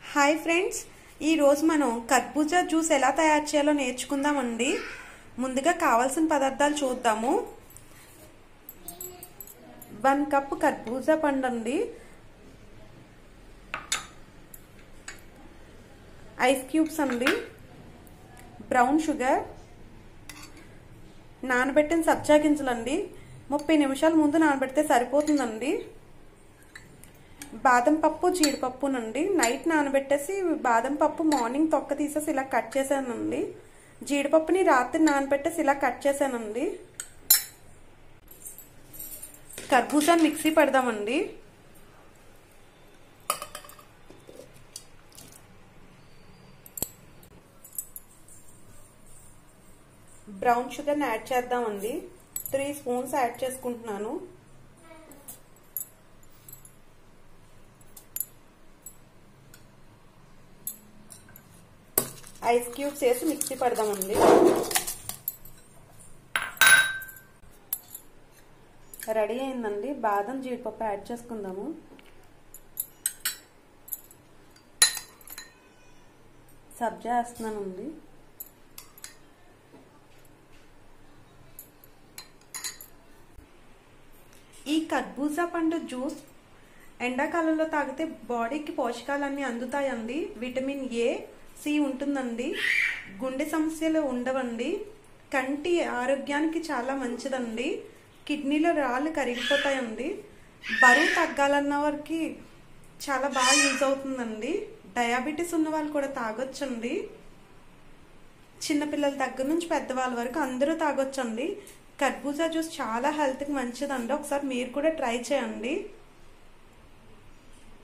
hi friends ఈరోజు మనం కర్బూజా జ్యూస్ ఎలా తయారు చేయాలో నేర్చుకుందామండి ముందుగా కావాల్సిన పదార్థాలు చూద్దాము వన్ కప్ కర్బూజా పండు అండి ఐస్ క్యూబ్స్ అండి బ్రౌన్ షుగర్ నానబెట్టిన సబ్జా గింజలండి ముప్పై నిమిషాల ముందు నానబెడితే సరిపోతుందండి బాదం పప్పు జీడిపప్పునండి నైట్ నానబెట్టేసి బాదం పప్పు మార్నింగ్ తొక్క తీసేసి ఇలా కట్ చేశానండి జీడిపప్పుని రాత్రి నానబెట్టేసి ఇలా కట్ చేశానండి కర్బూజా మిక్సీ పెడదామండి బ్రౌన్ షుగర్ని యాడ్ చేద్దామండి త్రీ స్పూన్స్ యాడ్ చేసుకుంటున్నాను ఐస్ క్యూబ్స్ వేసి మిక్సీ పడదామండి రెడీ అయిందండి బాదం జీడిపప్పు యాడ్ చేసుకుందాము సబ్జా వేస్తున్నానండి ఈ కర్బూజా పండు జ్యూస్ ఎండాకాలంలో తాగితే బాడీకి పోషకాలన్నీ అందుతాయండి విటమిన్ ఏ సి ఉంటుందండి గుండె సమస్యలు ఉండవండి కంటి ఆరోగ్యానికి చాలా మంచిదండి కిడ్నీలో రాళ్ళు కరిగిపోతాయండి బరువు తగ్గాలన్న వారికి చాలా బాగా యూజ్ అవుతుందండి డయాబెటీస్ ఉన్న వాళ్ళు కూడా తాగొచ్చండి చిన్నపిల్లల దగ్గర నుంచి పెద్దవాళ్ళ వరకు అందరూ తాగొచ్చండి కర్బూజా జ్యూస్ చాలా హెల్త్కి మంచిదండి ఒకసారి మీరు కూడా ట్రై చేయండి